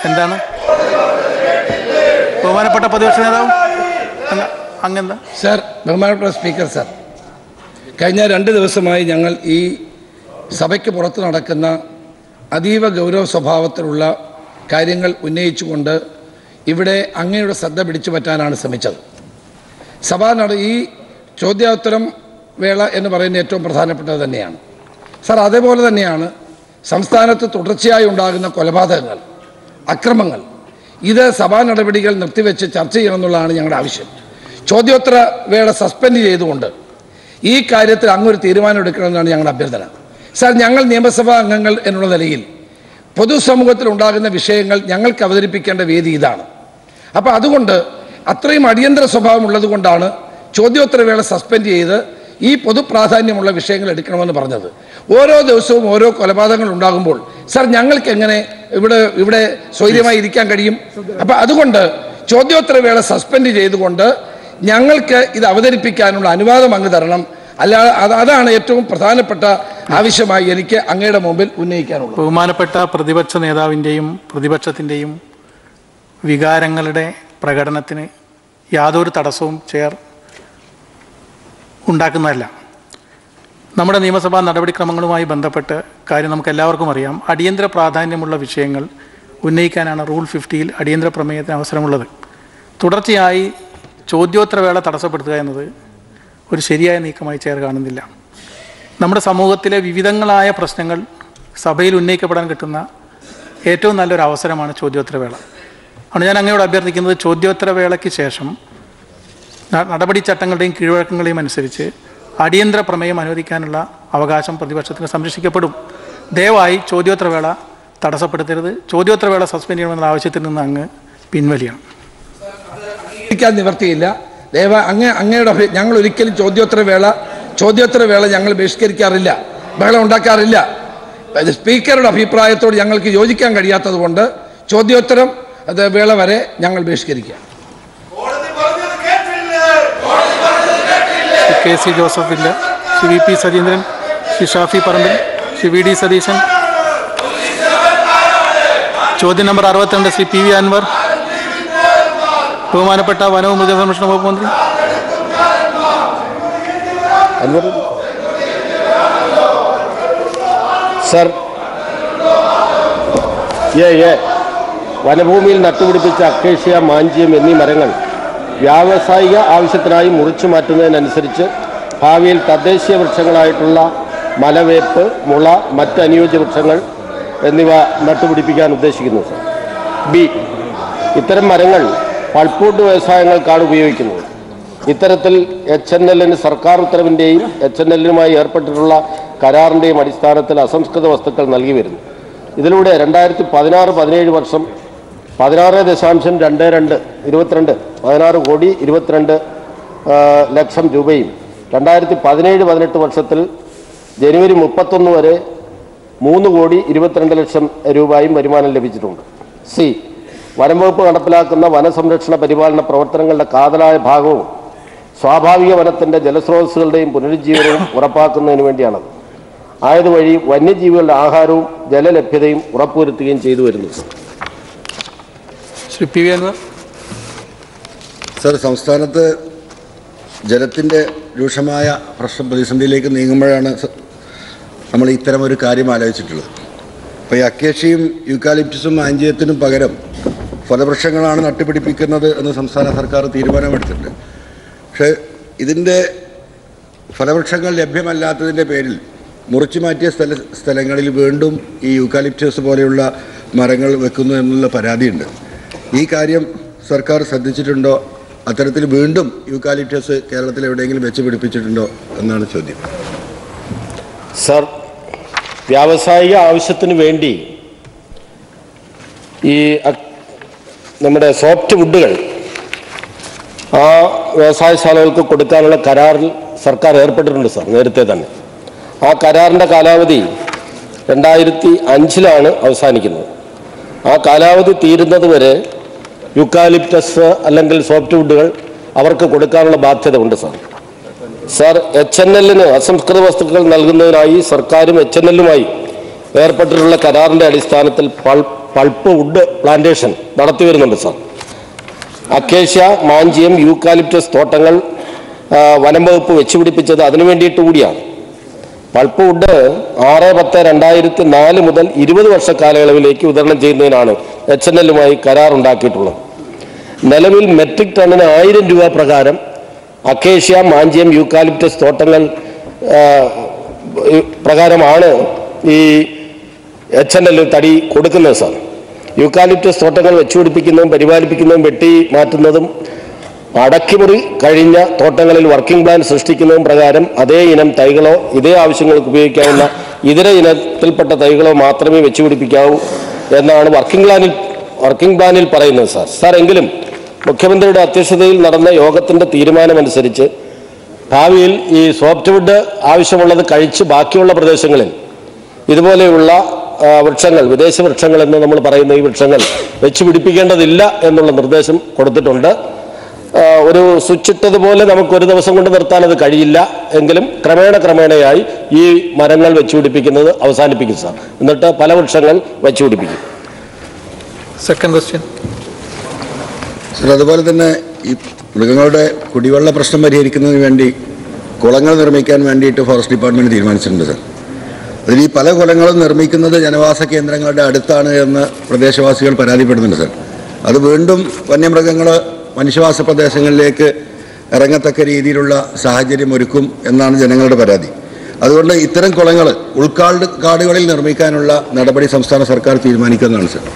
എന്താണ് ബഹുമാനപ്പെട്ട പ്രതിപക്ഷ നേതാവ് അങ്ങ് അങ്ങെന്താ സർ ബഹുമാനപ്പെട്ട സ്പീക്കർ സർ കഴിഞ്ഞ രണ്ട് ദിവസമായി ഞങ്ങൾ ഈ സഭയ്ക്ക് പുറത്ത് നടക്കുന്ന അതീവ ഗൗരവ സ്വഭാവത്തിലുള്ള കാര്യങ്ങൾ ഉന്നയിച്ചുകൊണ്ട് ഇവിടെ അങ്ങയുടെ ശ്രദ്ധ പിടിച്ചു പറ്റാനാണ് ശ്രമിച്ചത് സഭാ നട ഈ ചോദ്യോത്തരം വേള എന്ന് പറയുന്നത് ഏറ്റവും പ്രധാനപ്പെട്ടത് തന്നെയാണ് സർ അതേപോലെ തന്നെയാണ് സംസ്ഥാനത്ത് തുടർച്ചയായി ഉണ്ടാകുന്ന കൊലപാതകങ്ങൾ അക്രമങ്ങൾ ഇത് സഭാ നടപടികൾ നിർത്തിവെച്ച് ചർച്ച ചെയ്യണമെന്നുള്ളതാണ് ഞങ്ങളുടെ ആവശ്യം ചോദ്യോത്തര വേള സസ്പെൻഡ് ചെയ്തുകൊണ്ട് ഈ കാര്യത്തിൽ അങ്ങൊരു തീരുമാനം എടുക്കണമെന്നാണ് ഞങ്ങളുടെ അഭ്യർത്ഥന സാർ ഞങ്ങൾ നിയമസഭാ അംഗങ്ങൾ എന്നുള്ള നിലയിൽ പൊതുസമൂഹത്തിൽ ഉണ്ടാകുന്ന വിഷയങ്ങൾ ഞങ്ങൾക്ക് അവതരിപ്പിക്കേണ്ട വേദി ഇതാണ് അപ്പോൾ അതുകൊണ്ട് അത്രയും അടിയന്തര സ്വഭാവം ഉള്ളത് കൊണ്ടാണ് ചോദ്യോത്തരവേള സസ്പെൻഡ് ചെയ്ത് ഈ പൊതു പ്രാധാന്യമുള്ള വിഷയങ്ങൾ എടുക്കണമെന്ന് പറഞ്ഞത് ഓരോ ദിവസവും ഓരോ കൊലപാതകങ്ങൾ ഉണ്ടാകുമ്പോൾ സാർ ഞങ്ങൾക്ക് എങ്ങനെ ഇവിടെ ഇവിടെ സ്വൈര്യമായി ഇരിക്കാൻ കഴിയും അപ്പം അതുകൊണ്ട് ചോദ്യോത്തരവേള സസ്പെൻഡ് ചെയ്തുകൊണ്ട് ഞങ്ങൾക്ക് ഇത് അവതരിപ്പിക്കാനുള്ള അനുവാദം അങ്ങ് തരണം അല്ലാതെ അത് അതാണ് ഏറ്റവും പ്രധാനപ്പെട്ട ആവശ്യമായി എനിക്ക് അങ്ങയുടെ മുമ്പിൽ ഉന്നയിക്കാനുള്ളത് ബഹുമാനപ്പെട്ട പ്രതിപക്ഷ നേതാവിൻ്റെയും പ്രതിപക്ഷത്തിൻ്റെയും വികാരങ്ങളുടെ പ്രകടനത്തിന് യാതൊരു തടസ്സവും ചെയർ ഉണ്ടാക്കുന്നതല്ല നമ്മുടെ നിയമസഭാ നടപടിക്രമങ്ങളുമായി ബന്ധപ്പെട്ട് കാര്യം നമുക്ക് എല്ലാവർക്കും അറിയാം അടിയന്തര പ്രാധാന്യമുള്ള വിഷയങ്ങൾ ഉന്നയിക്കാനാണ് റൂൾ ഫിഫ്റ്റിയിൽ അടിയന്തര പ്രമേയത്തിന് അവസരമുള്ളത് തുടർച്ചയായി ചോദ്യോത്തരവേള തടസ്സപ്പെടുത്തുക എന്നത് ഒരു ശരിയായ നീക്കമായി ചെയർ കാണുന്നില്ല നമ്മുടെ സമൂഹത്തിലെ വിവിധങ്ങളായ പ്രശ്നങ്ങൾ സഭയിൽ ഉന്നയിക്കപ്പെടാൻ കിട്ടുന്ന ഏറ്റവും നല്ലൊരു അവസരമാണ് ചോദ്യോത്തരവേള അതുകൊണ്ട് ഞാൻ അങ്ങയോട് അഭ്യർത്ഥിക്കുന്നത് ചോദ്യോത്തരവേളയ്ക്ക് ശേഷം ന- നടപടിച്ചട്ടങ്ങളുടെയും കീഴ്വഴക്കങ്ങളെയും അനുസരിച്ച് അടിയന്തര പ്രമേയം അനുവദിക്കാനുള്ള അവകാശം പ്രതിപക്ഷത്തിന് സംരക്ഷിക്കപ്പെടും ദയവായി ചോദ്യോത്തരവേള തടസ്സപ്പെടുത്തരുത് ചോദ്യോത്തരവേള സസ്പെൻഡ് ചെയ്യണമെന്ന ആവശ്യത്തിൽ നിന്ന് അങ്ങ് പിൻവലിയണം ഇരിക്കാൻ നിവർത്തിയില്ല ദയവ അങ്ങ് അങ്ങയുടെ അഭി- ഞങ്ങൾ ഒരിക്കലും ചോദ്യോത്തര വേള ചോദ്യോത്തര വേള ഞങ്ങൾ ബഹിഷ്കരിക്കാറില്ല ബഹളം ഉണ്ടാക്കാറില്ല ഇത് സ്പീക്കറുടെ അഭിപ്രായത്തോട് ഞങ്ങൾക്ക് യോജിക്കാൻ കഴിയാത്തത് കൊണ്ട് ചോദ്യോത്തരം അത് വേള വരെ ഞങ്ങൾ ബഹിഷ്കരിക്കുക ശ്രീ കെ സി ജോസഫില്ല ശ്രീ വി പി സതീന്ദ്രൻ ശ്രീ ഷാഫി പറമ്പിൽ ശ്രീ വി ഡി സതീശൻ ചോദ്യം നമ്പർ അറുപത്തിരണ്ട് ശ്രീ പി വി അൻവർ ബഹുമാനപ്പെട്ട വനവും മൃഗസംരക്ഷണ വകുപ്പ് മന്ത്രി സർ ഏ ഏ വനഭൂമിയിൽ നട്ടുപിടിപ്പിച്ച അക്കേഷ്യ മാഞ്ചിയം എന്നീ മരങ്ങൾ വ്യാവസായിക ആവശ്യത്തിനായി മുറിച്ചു മാറ്റുന്നതിനനുസരിച്ച് ഭാവിയിൽ തദ്ദേശീയ വൃക്ഷങ്ങളായിട്ടുള്ള മലവേപ്പ് മുള മറ്റ് അനുയോജ്യ വൃക്ഷങ്ങൾ എന്നിവ നട്ടുപിടിപ്പിക്കാൻ ഉദ്ദേശിക്കുന്നു സർ ബി ഇത്തരം മരങ്ങൾ പൾപ്പുഡ് വ്യവസായങ്ങൾക്കാണ് ഉപയോഗിക്കുന്നത് ഇത്തരത്തിൽ എച്ച് എൻ എല്ലിന് സർക്കാർ ഉത്തരവിൻ്റെയും എച്ച് എൻ എല്ലിനുമായി ഏർപ്പെട്ടിട്ടുള്ള കരാറിൻ്റെയും അടിസ്ഥാനത്തിൽ അസംസ്കൃത വസ്തുക്കൾ നൽകി വരുന്നു ഇതിലൂടെ രണ്ടായിരത്തി പതിനാറ് പതിനേഴ് വർഷം പതിനാറ് ദശാംശം രണ്ട് രണ്ട് ഇരുപത്തിരണ്ട് പതിനാറ് കോടി ഇരുപത്തിരണ്ട് ആ, ലക്ഷം രൂപയും രണ്ടായിരത്തി പതിനേഴ് പതിനെട്ട് വർഷത്തിൽ ജനുവരി മുപ്പത്തൊന്ന് വരെ മൂന്ന് കോടി ഇരുപത്തിരണ്ട് ലക്ഷം രൂപയും വരുമാനം ലഭിച്ചിട്ടുണ്ട് സി വനം വകുപ്പ് നടപ്പിലാക്കുന്ന വനസംരക്ഷണ പരിപാലന പ്രവർത്തനങ്ങളുടെ കാതലായ ഭാഗവും സ്വാഭാവിക വനത്തിൻ്റെ ജലസ്രോതസ്സുകളുടെയും പുനരുജ്ജീവനവും ഉറപ്പാക്കുന്നതിന് വേണ്ടിയാണത് ആയതുവഴി വന്യജീവികളുടെ ആഹാരവും ജലലഭ്യതയും ഉറപ്പുവരുത്തുകയും ചെയ്തു വരുന്നു ശ്രീ പി വി അൻവർ സർ സംസ്ഥാനത്ത് ജലത്തിൻ്റെ രൂക്ഷമായ പ്രശ്നം പ്രതിസന്ധിയിലേക്ക് നീങ്ങുമ്പോഴാണ് സ- നമ്മൾ ഇത്തരം ഒരു കാര്യം ആലോചിച്ചിട്ടുള്ളത് അപ്പോൾ ഈ അക്കേഷ്യയും യൂക്കാലിപ്റ്റസും ആഞ്ചിയത്തിനും പകരം ഫലവൃക്ഷങ്ങളാണ് നട്ടുപിടിപ്പിക്കുന്നത് എന്ന് സംസ്ഥാന സർക്കാർ തീരുമാനമെടുത്തിട്ടുണ്ട് പക്ഷേ ഇതിൻ്റെ ഫലവൃക്ഷങ്ങൾ ലഭ്യമല്ലാത്തതിൻ്റെ പേരിൽ മുറിച്ചു മാറ്റിയ സ്ഥല സ്ഥലങ്ങളിൽ വീണ്ടും ഈ യൂക്കാലിപ്റ്റസ് പോലെയുള്ള മരങ്ങൾ വെക്കുന്നു എന്നുള്ള പരാതിയുണ്ട് ഈ കാര്യം സർക്കാർ ശ്രദ്ധിച്ചിട്ടുണ്ടോ അത്തരത്തിൽ വീണ്ടും യൂക്കാലിപ്റ്റസ് കേരളത്തിൽ എവിടെയെങ്കിലും വെച്ച് പിടിപ്പിച്ചിട്ടുണ്ടോ എന്നാണ് ചോദ്യം സർ വ്യാവസായിക ആവശ്യത്തിന് വേണ്ടി ഈ അക്- നമ്മുടെ സോഫ്റ്റ് വുഡുകൾ ആ വ്യവസായശാലകൾക്ക് കൊടുക്കാനുള്ള കരാറിൽ സർക്കാർ ഏർപ്പെട്ടിട്ടുണ്ട് സാർ നേരത്തെ തന്നെ ആ കരാറിൻ്റെ കാലാവധി രണ്ടായിരത്തി അഞ്ചിലാണ് അവസാനിക്കുന്നത് ആ കാലാവധി തീരുന്നത് വരെ യുക്കാലിപ്റ്റസ് അല്ലെങ്കിൽ സോഫ്റ്റ് വുഡുകൾ അവർക്ക് കൊടുക്കാനുള്ള ബാധ്യത ഉണ്ട് സാർ സാർ എച്ച് എൻ എല്ലിന് അസംസ്കൃത വസ്തുക്കൾ നൽകുന്നതിനായി സർക്കാരും എച്ച് എൻ എല്ലുമായി ഏർപ്പെട്ടിട്ടുള്ള കരാറിന്റെ അടിസ്ഥാനത്തിൽ പൾ പൾപ്പ് വുഡ് പ്ലാന്റേഷൻ നടത്തി വരുന്നുണ്ട് സാർ അക്കേഷ്യ മാഞ്ചിയം യൂക്കാലിപ്റ്റസ് തോട്ടങ്ങൾ ആ, വനം വകുപ്പ് വെച്ചുപിടിപ്പിച്ചത് അതിനു വേണ്ടിയിട്ട് കൂടിയാണ് പൾപ്പ് വുഡ് ആറ് പത്ത് രണ്ടായിരത്തി നാല് മുതൽ ഇരുപത് വർഷ കാലയളവിലേക്ക് വിതരണം ചെയ്യുന്നതിനാണ് എച്ച് എൻ എല്ലുമായി കരാറുണ്ടാക്കിയിട്ടുള്ളത് നിലവിൽ മെട്രിക് ടണ്ണിന് ആയിരം രൂപ പ്രകാരം അക്കേഷ്യ മാഞ്ചിയം യൂക്കാലിപ്റ്റസ് തോട്ടങ്ങൾ ആ, ഈ പ്രകാരമാണ് ഈ എച്ച് എൻ എൽ തടി കൊടുക്കുന്നത് സാർ യൂക്കാലിപ്റ്റസ് തോട്ടങ്ങൾ വെച്ചുപിടിപ്പിക്കുന്നതും പരിപാലിപ്പിക്കുന്നതും വെട്ടി മാറ്റുന്നതും അടക്കിമുറി കഴിഞ്ഞ തോട്ടങ്ങളിൽ വർക്കിംഗ് പ്ലാൻ സൃഷ്ടിക്കുന്നതും പ്രകാരം അതേ ഇനം തൈകളോ ഇതേ ആവശ്യങ്ങൾക്ക് ഉപയോഗിക്കാവുന്ന ഇതര ഇനത്തിൽപ്പെട്ട തൈകളോ മാത്രമേ വെച്ചുപിടിപ്പിക്കാവൂ എന്നാണ് വർക്കിംഗ് പ്ലാനിൽ വർക്കിംഗ് പ്ലാനിൽ പറയുന്നത് സാർ സാർ എങ്കിലും മുഖ്യമന്ത്രിയുടെ അധ്യക്ഷതയിൽ നടന്ന യോഗത്തിന്റെ തീരുമാനമനുസരിച്ച് ഭാവിയിൽ ഈ സോഫ്റ്റ് വുഡ് ആവശ്യമുള്ളത് കഴിച്ച് ബാക്കിയുള്ള പ്രദേശങ്ങളിൽ ഇതുപോലെയുള്ള ആ, വൃക്ഷങ്ങൾ വിദേശ വൃക്ഷങ്ങൾ എന്ന് നമ്മൾ പറയുന്ന ഈ വൃക്ഷങ്ങൾ വെച്ച് പിടിപ്പിക്കേണ്ടതില്ല എന്നുള്ള നിർദ്ദേശം കൊടുത്തിട്ടുണ്ട് ആ, ഒരു സ്വിച്ച് ഇട്ടതുപോലെ നമുക്ക് ഒരു ദിവസം കൊണ്ട് നിർത്താൻ അത് കഴിയില്ല എങ്കിലും ക്രമേണ ക്രമേണയായി ഈ മരങ്ങൾ വെച്ച് പിടിപ്പിക്കുന്നത് അവസാനിപ്പിക്കും സാർ എന്നിട്ട് പല വൃക്ഷങ്ങൾ വെച്ച് പിടിപ്പിക്കും സെക്കൻഡ് ക്വസ്റ്റ്യൻ സർ അതുപോലെ തന്നെ ഈ മൃഗങ്ങളുടെ കുടിവെള്ള പ്രശ്നം പരിഹരിക്കുന്നതിന് വേണ്ടി കുളങ്ങൾ നിർമ്മിക്കാൻ വേണ്ടിയിട്ട് ഫോറസ്റ്റ് ഡിപ്പാർട്ട്മെന്റ് തീരുമാനിച്ചിട്ടുണ്ട് സർ അതിൽ ഈ പല കുളങ്ങളും നിർമ്മിക്കുന്നത് ജനവാസ കേന്ദ്രങ്ങളുടെ അടുത്താണ് എന്ന് പ്രദേശവാസികൾ പരാതിപ്പെടുന്നുണ്ട് സർ അത് വീണ്ടും വന്യമൃഗങ്ങൾ മനുഷ്യവാസ പ്രദേശങ്ങളിലേക്ക് ഇറങ്ങത്തക്ക രീതിയിലുള്ള സാഹചര്യം ഒരുക്കും എന്നാണ് ജനങ്ങളുടെ പരാതി അതുകൊണ്ട് ഇത്തരം കുളങ്ങൾ ഉൾക്കാട് കാടുകളിൽ നിർമ്മിക്കാനുള്ള നടപടി സംസ്ഥാന സർക്കാർ തീരുമാനിക്കുന്നതാണ് സർ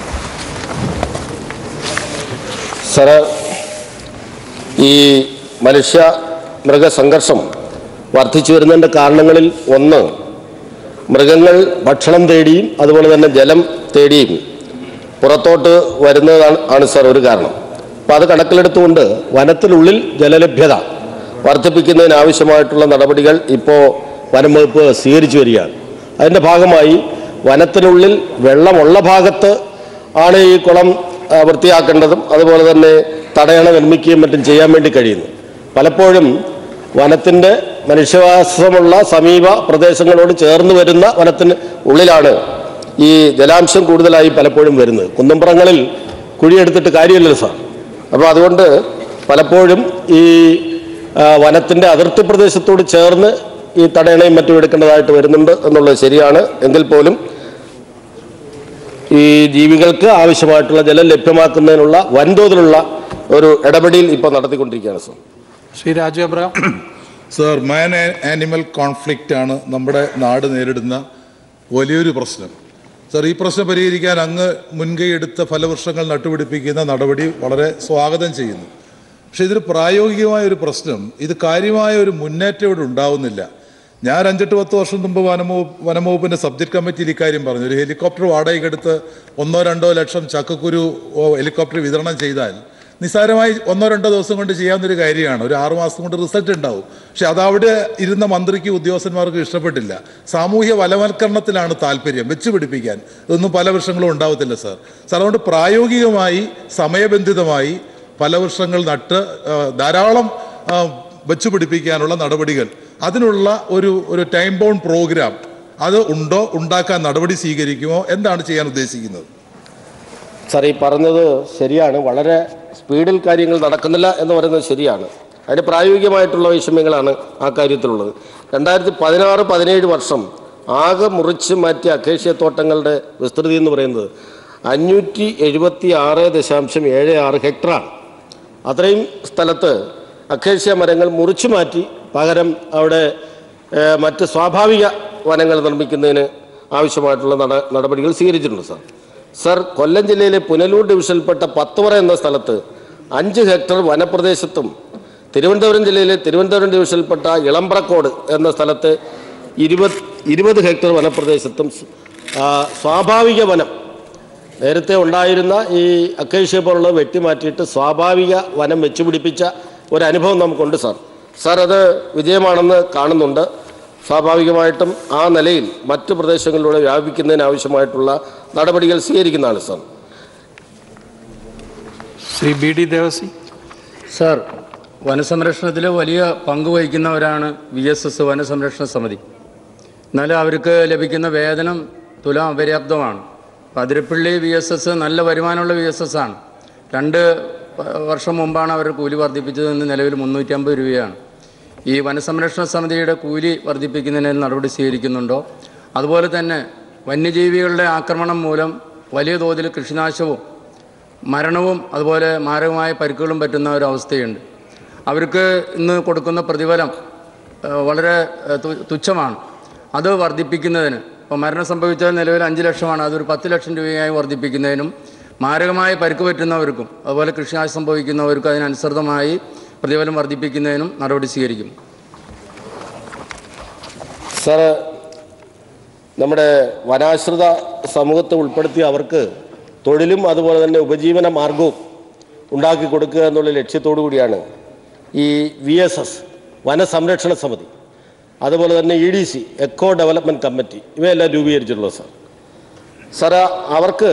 സാറ് ഈ മനുഷ്യ മൃഗസംഘർഷം വർദ്ധിച്ചു വരുന്നതിൻ്റെ കാരണങ്ങളിൽ ഒന്ന് മൃഗങ്ങൾ ഭക്ഷണം തേടിയും അതുപോലെ തന്നെ ജലം തേടിയും പുറത്തോട്ട് വരുന്നതാണ് ആണ് സാർ ഒരു കാരണം അപ്പോൾ അത് കണക്കിലെടുത്തുകൊണ്ട് വനത്തിനുള്ളിൽ ജലലഭ്യത വർദ്ധിപ്പിക്കുന്നതിന് ആവശ്യമായിട്ടുള്ള നടപടികൾ ഇപ്പോൾ വനം വകുപ്പ് സ്വീകരിച്ചു വരികയാണ് അതിൻ്റെ ഭാഗമായി വനത്തിനുള്ളിൽ വെള്ളമുള്ള ഭാഗത്ത് ആണ് ഈ കുളം ആ, വൃത്തിയാക്കേണ്ടതും അതുപോലെ തന്നെ തടയണ നിർമ്മിക്കുകയും മറ്റും ചെയ്യാൻ വേണ്ടി കഴിയുന്നു പലപ്പോഴും വനത്തിൻ്റെ മനുഷ്യവാസമുള്ള സമീപ പ്രദേശങ്ങളോട് ചേർന്ന് വരുന്ന വനത്തിന് ഉള്ളിലാണ് ഈ ജലാംശം കൂടുതലായി പലപ്പോഴും വരുന്നത് കുന്നമ്പുറങ്ങളിൽ കുഴിയെടുത്തിട്ട് കാര്യമില്ലല്ലോ സാർ അപ്പോൾ അതുകൊണ്ട് പലപ്പോഴും ഈ ആ, വനത്തിൻ്റെ അതിർത്തി പ്രദേശത്തോട് ചേർന്ന് ഈ തടയണയും മറ്റും എടുക്കേണ്ടതായിട്ട് വരുന്നുണ്ട് എന്നുള്ളത് ശരിയാണ് എങ്കിൽ പോലും ഈ ജീവികൾക്ക് ആവശ്യമായിട്ടുള്ള ജലം ലഭ്യമാക്കുന്നതിനുള്ള വൻതോതിലുള്ള ഒരു ഇടപെടൽ ഇപ്പോൾ നടത്തിക്കൊണ്ടിരിക്കുകയാണ് sir Shri Raju Abraham sir man animal conflict ആണ് നമ്മുടെ നാട് നേരിടുന്ന വലിയൊരു പ്രശ്നം സർ ഈ പ്രശ്നം പരിഹരിക്കാൻ അങ്ങ് മുൻകൈ എടുത്ത ഫലവൃക്ഷങ്ങൾ നട്ടുപിടിപ്പിക്കുന്ന നടപടി വളരെ സ്വാഗതം ചെയ്യുന്നു പക്ഷേ ഇതിന് പ്രായോഗികമായ ഒരു പ്രശ്നം ഇത് കാര്യമായ ഒരു മുന്നേറ്റം ഇവിടെ ഉണ്ടാവുന്നില്ല ഞാൻ അഞ്ചെട്ട് പത്ത് വർഷം മുമ്പ് വനംവകുപ്പ് വനംവകുപ്പിന്റെ സബ്ജക്ട് കമ്മിറ്റിയിൽ ഇക്കാര്യം പറഞ്ഞു ഒരു ഹെലികോപ്റ്റർ വാടകയ്ക്കെടുത്ത് ഒന്നോ രണ്ടോ ലക്ഷം ചക്കക്കുരു ഓ, ഹെലികോപ്റ്റർ വിതരണം ചെയ്താൽ നിസ്സാരമായി ഒന്നോ രണ്ടോ ദിവസം കൊണ്ട് ചെയ്യാവുന്നൊരു കാര്യമാണ് ഒരു ആറു മാസം കൊണ്ട് റിസൾട്ട് ഉണ്ടാവും പക്ഷെ അതവിടെ ഇരുന്ന മന്ത്രിക്ക് ഉദ്യോഗസ്ഥന്മാർക്ക് ഇഷ്ടപ്പെട്ടില്ല സാമൂഹ്യ വലവൽക്കരണത്തിലാണ് താല്പര്യം വെച്ച് പിടിപ്പിക്കാൻ ഇതൊന്നും പല വൃക്ഷങ്ങളും ഉണ്ടാവത്തില്ല സാർ സാർ അതുകൊണ്ട് പ്രായോഗികമായി സമയബന്ധിതമായി പല വൃക്ഷങ്ങൾ നട്ട് ആ, ധാരാളം ആ, വെച്ച് പിടിപ്പിക്കാനുള്ള നടപടികൾ അതിനുള്ള ഒരു ഒരു ടൈം ബൗണ്ട് പ്രോഗ്രാം അത് ഉണ്ടോ ഉണ്ടാക്കാൻ നടപടി സ്വീകരിക്കുമോ എന്താണ് ചെയ്യാൻ ഉദ്ദേശിക്കുന്നത് സാർ ഈ പറഞ്ഞത് ശരിയാണ് വളരെ സ്പീഡിൽ കാര്യങ്ങൾ നടക്കുന്നില്ല എന്ന് പറയുന്നത് ശരിയാണ് അതിന് പ്രായോഗികമായിട്ടുള്ള വൈഷമ്യങ്ങളാണ് ആ കാര്യത്തിലുള്ളത് രണ്ടായിരത്തി പതിനാറ് പതിനേഴ് വർഷം ആകെ മുറിച്ച് മാറ്റിയ അക്കേഷ്യ തോട്ടങ്ങളുടെ വിസ്തൃതി എന്ന് പറയുന്നത് അഞ്ഞൂറ്റി എഴുപത്തി ആറ് ദശാംശം ഏഴ് ആറ് ഹെക്ടറാണ് അത്രയും സ്ഥലത്ത് അക്കേഷ്യ മരങ്ങൾ മുറിച്ചു മാറ്റി പകരം അവിടെ ഏഹ്, മറ്റ് സ്വാഭാവിക വനങ്ങൾ നിർമ്മിക്കുന്നതിന് ആവശ്യമായിട്ടുള്ള നട നടപടികൾ സ്വീകരിച്ചിട്ടുണ്ട് സാർ സാർ കൊല്ലം ജില്ലയിലെ പുനലൂർ ഡിവിഷനിൽപ്പെട്ട പത്തുവറ എന്ന സ്ഥലത്ത് അഞ്ച് ഹെക്ടർ വനപ്രദേശത്തും തിരുവനന്തപുരം ജില്ലയിലെ തിരുവനന്തപുരം ഡിവിഷനിൽപ്പെട്ട ഇളമ്പ്രക്കോട് എന്ന സ്ഥലത്ത് ഇരുപത് ഇരുപത് ഹെക്ടർ വനപ്രദേശത്തും ആ, സ്വാഭാവിക വനം നേരത്തെ ഉണ്ടായിരുന്ന ഈ അക്കേഷ്യ പോലുള്ളത് വെട്ടിമാറ്റിയിട്ട് സ്വാഭാവിക വനം വെച്ചുപിടിപ്പിച്ച ഒരു അനുഭവം നമുക്കുണ്ട് സാർ സാർ അത് വിജയമാണെന്ന് കാണുന്നുണ്ട് സ്വാഭാവികമായിട്ടും ആ നിലയിൽ മറ്റു പ്രദേശങ്ങളിലൂടെ വ്യാപിക്കുന്നതിന് ആവശ്യമായിട്ടുള്ള നടപടികൾ സ്വീകരിക്കുന്നതാണ് സാർ ശ്രീ ബി ഡി ദേവസി സാർ വനസംരക്ഷണത്തിൽ വലിയ പങ്ക് വഹിക്കുന്നവരാണ് വി എസ് എസ് വനസംരക്ഷണ സമിതി എന്നാൽ അവർക്ക് ലഭിക്കുന്ന വേതനം തുലാം അപര്യാപ്തമാണ് അപ്പോൾ അതിരപ്പള്ളി വി എസ് എസ് നല്ല വരുമാനമുള്ള വി എസ് എസ് ആണ് രണ്ട് വ- വർഷം മുമ്പാണ് അവർ കൂലി വർദ്ധിപ്പിച്ചത് ഇന്ന് നിലവിൽ മുന്നൂറ്റമ്പത് രൂപയാണ് ഈ വനസംരക്ഷണ സമിതിയുടെ കൂലി വർദ്ധിപ്പിക്കുന്നതിന് നടപടി സ്വീകരിക്കുന്നുണ്ടോ അതുപോലെ തന്നെ വന്യജീവികളുടെ ആക്രമണം മൂലം വലിയ തോതിൽ കൃഷിനാശവും മരണവും അതുപോലെ മാരകമായ പരിക്കുകളും പറ്റുന്ന ഒരു അവസ്ഥയുണ്ട് അവർക്ക് ഇന്ന് കൊടുക്കുന്ന പ്രതിഫലം ഏഹ്, വളരെ ഏഹ്, തു- തുച്ഛമാണ് അത് വർദ്ധിപ്പിക്കുന്നതിന് ഇപ്പോൾ മരണം സംഭവിച്ചാൽ നിലവിൽ അഞ്ച് ലക്ഷമാണ് അതൊരു പത്ത് ലക്ഷം രൂപയായി വർദ്ധിപ്പിക്കുന്നതിനും മാരകമായ പരിക്ക് പറ്റുന്നവർക്കും അതുപോലെ കൃഷിനാശം സംഭവിക്കുന്നവർക്കും അതിനനുസൃതമായി പ്രതിഫലം വർദ്ധിപ്പിക്കുന്നതിനും നടപടി സ്വീകരിക്കും സാറ് നമ്മുടെ വനാശ്രിത സമൂഹത്തെ ഉൾപ്പെടുത്തി അവർക്ക് തൊഴിലും അതുപോലെ തന്നെ ഉപജീവന മാർഗവും ഉണ്ടാക്കി കൊടുക്കുക എന്നുള്ള ലക്ഷ്യത്തോടു കൂടിയാണ് ഈ വി എസ് എസ് വനസംരക്ഷണ സമിതി അതുപോലെ തന്നെ E D C eco development committee ഇവയെല്ലാം രൂപീകരിച്ചിട്ടുള്ളത് സാർ സാർ അവർക്ക്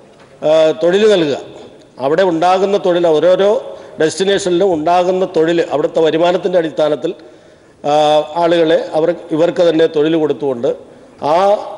ആ, തൊഴിൽ നൽകുക അവിടെ ഉണ്ടാകുന്ന തൊഴിൽ ഓരോരോ ഡെസ്റ്റിനേഷനിലും ഉണ്ടാകുന്ന തൊഴിൽ അവിടുത്തെ വരുമാനത്തിൻ്റെ അടിസ്ഥാനത്തിൽ ആ, ആളുകളെ അവർ ഇവർക്ക് തന്നെ തൊഴിൽ കൊടുത്തുകൊണ്ട് ആ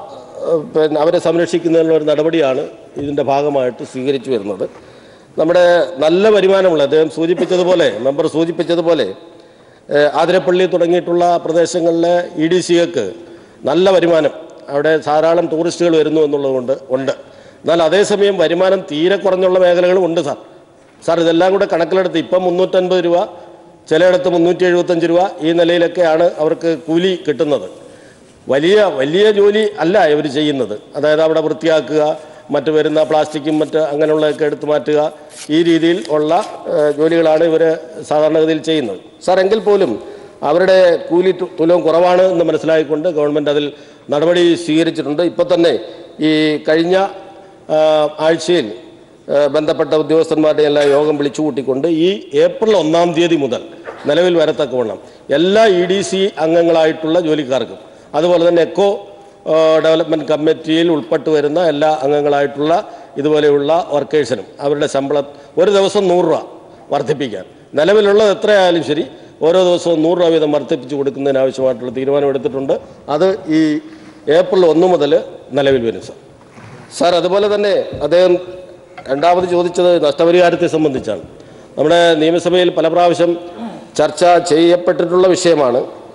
ആ, പിന്നെ അവരെ സംരക്ഷിക്കുന്നതിനുള്ള ഒരു നടപടിയാണ് ഇതിൻ്റെ ഭാഗമായിട്ട് സ്വീകരിച്ചു വരുന്നത് നമ്മുടെ നല്ല വരുമാനമുള്ള അദ്ദേഹം സൂചിപ്പിച്ചതുപോലെ മെമ്പർ സൂചിപ്പിച്ചതുപോലെ ഏഹ് ആതിരപ്പള്ളി തുടങ്ങിയിട്ടുള്ള പ്രദേശങ്ങളിലെ ഇ ഡി സികൾക്ക് നല്ല വരുമാനം അവിടെ ധാരാളം ടൂറിസ്റ്റുകൾ വരുന്നു എന്നുള്ളതുകൊണ്ട് ഉണ്ട് എന്നാൽ അതേസമയം വരുമാനം തീരെ കുറഞ്ഞുള്ള മേഖലകളും ഉണ്ട് സാർ സാർ ഇതെല്ലാം കൂടെ കണക്കിലെടുത്ത് ഇപ്പം മുന്നൂറ്റൻപത് രൂപ ചിലയിടത്ത് മുന്നൂറ്റി എഴുപത്തഞ്ച് രൂപ ഈ നിലയിലൊക്കെയാണ് അവർക്ക് കൂലി കിട്ടുന്നത് വലിയ വലിയ ജോലി അല്ല ഇവർ ചെയ്യുന്നത് അതായത് അവിടെ വൃത്തിയാക്കുക മറ്റ് വരുന്ന പ്ലാസ്റ്റിക്കും മറ്റ് അങ്ങനെയുള്ളതൊക്കെ എടുത്തു മാറ്റുക ഈ രീതിയിൽ ഉള്ള ഏഹ്, ജോലികളാണ് ഇവർ സാധാരണഗതിയിൽ ചെയ്യുന്നത് സാർ എങ്കിൽ പോലും അവരുടെ കൂലി തു- തുലവും കുറവാണ് എന്ന് മനസ്സിലാക്കിക്കൊണ്ട് ഗവൺമെൻറ് അതിൽ നടപടി സ്വീകരിച്ചിട്ടുണ്ട് ഇപ്പോൾ തന്നെ ഈ കഴിഞ്ഞ ആ, ആഴ്ചയിൽ ആ, ബന്ധപ്പെട്ട ഉദ്യോഗസ്ഥന്മാരുടെ എല്ലാം യോഗം വിളിച്ചു കൂട്ടിക്കൊണ്ട് ഈ ഏപ്രിൽ ഒന്നാം തീയതി മുതൽ നിലവിൽ വരത്തക്കവണ്ണം എല്ലാ ഇ ഡി സി അംഗങ്ങളായിട്ടുള്ള ജോലിക്കാർക്കും അതുപോലെ തന്നെ എക്കോ ആ, ഡെവലപ്മെൻറ്റ് കമ്മിറ്റിയിൽ ഉൾപ്പെട്ട് വരുന്ന എല്ലാ അംഗങ്ങളായിട്ടുള്ള ഇതുപോലെയുള്ള വർക്കേഴ്സിനും അവരുടെ ശമ്പളം ഒരു ദിവസം നൂറ് രൂപ വർദ്ധിപ്പിക്കാൻ നിലവിലുള്ളത് എത്രയായാലും ശരി ഓരോ ദിവസവും നൂറ് രൂപ വീതം വർദ്ധിപ്പിച്ച് കൊടുക്കുന്നതിന് ആവശ്യമായിട്ടുള്ള തീരുമാനം എടുത്തിട്ടുണ്ട് അത് ഈ ഏപ്രിൽ ഒന്ന് മുതൽ നിലവിൽ വരും സാർ സാർ അതുപോലെ തന്നെ അദ്ദേഹം രണ്ടാമത് ചോദിച്ചത് നഷ്ടപരിഹാരത്തെ സംബന്ധിച്ചാണ് നമ്മുടെ നിയമസഭയിൽ പല പ്രാവശ്യം ചർച്ച ചെയ്യപ്പെട്ടിട്ടുള്ള വിഷയമാണ്